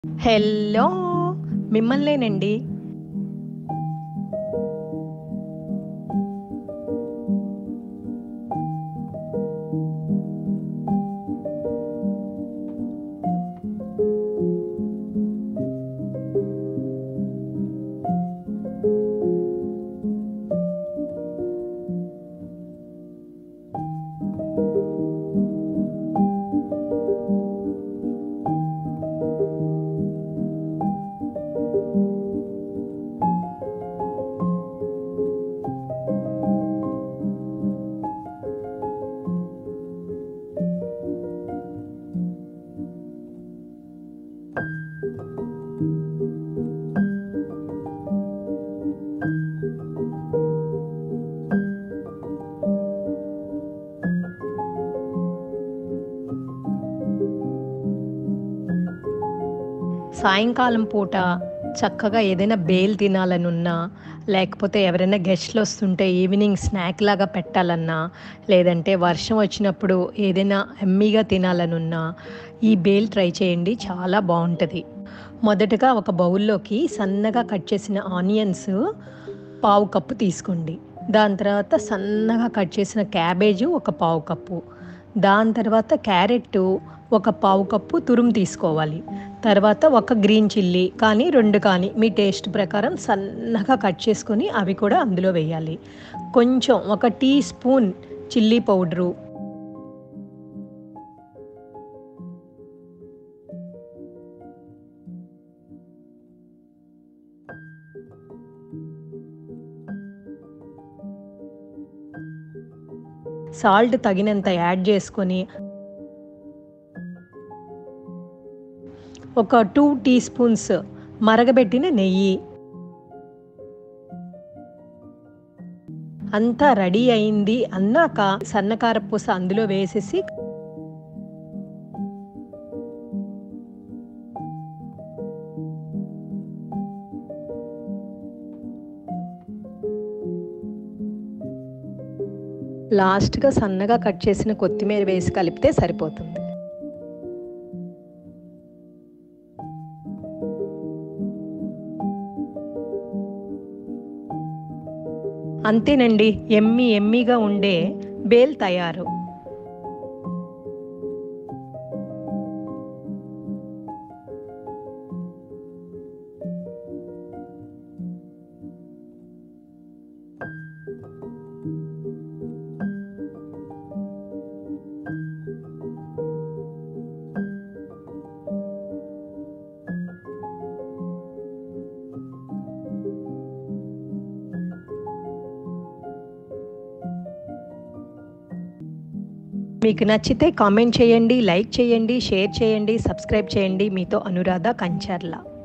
hello మిమ్మల్నేనండి సాయంకాలం పూట చక్కగా ఏదైనా బేల్ తినాలనున్నా లేకపోతే ఎవరైనా గెస్ట్లు వస్తుంటే ఈవినింగ్ స్నాక్ లాగా పెట్టాలన్నా లేదంటే వర్షం వచ్చినప్పుడు ఏదైనా ఎమ్మీగా తినాలనున్నా ఈ బేల్ ట్రై చేయండి చాలా బాగుంటుంది మొదటగా ఒక బౌల్లోకి సన్నగా కట్ చేసిన ఆనియన్స్ పావు కప్పు తీసుకోండి దాని తర్వాత సన్నగా కట్ చేసిన క్యాబేజు ఒక పావు కప్పు దాని తర్వాత క్యారెట్ ఒక పావు కప్పు తురుము తీసుకోవాలి తర్వాత ఒక గ్రీన్ చిల్లీ కానీ రెండు కానీ మీ టేస్ట్ ప్రకారం సన్నగా కట్ చేసుకొని అవి కూడా అందులో వేయాలి కొంచెం ఒక teaspoon chilli powder salt తగినంత యాడ్ చేసుకొని ఒక టూ టీ స్పూన్స్ మరగబెట్టిన నెయ్యి అంతా రెడీ అయింది అన్నాక సన్నకారపూస అందులో వేసేసి లాస్ట్గా సన్నగా కట్ చేసిన కొత్తిమీర వేసి కలిపితే సరిపోతుంది అంతేనండి ఎమ్మి ఎమ్మిగా ఉండే బేల్ తయారు మీకు నచ్చితే కామెంట్ చేయండి లైక్ చేయండి షేర్ చేయండి సబ్స్క్రైబ్ చేయండి మీతో అనురాధ కంచర్ల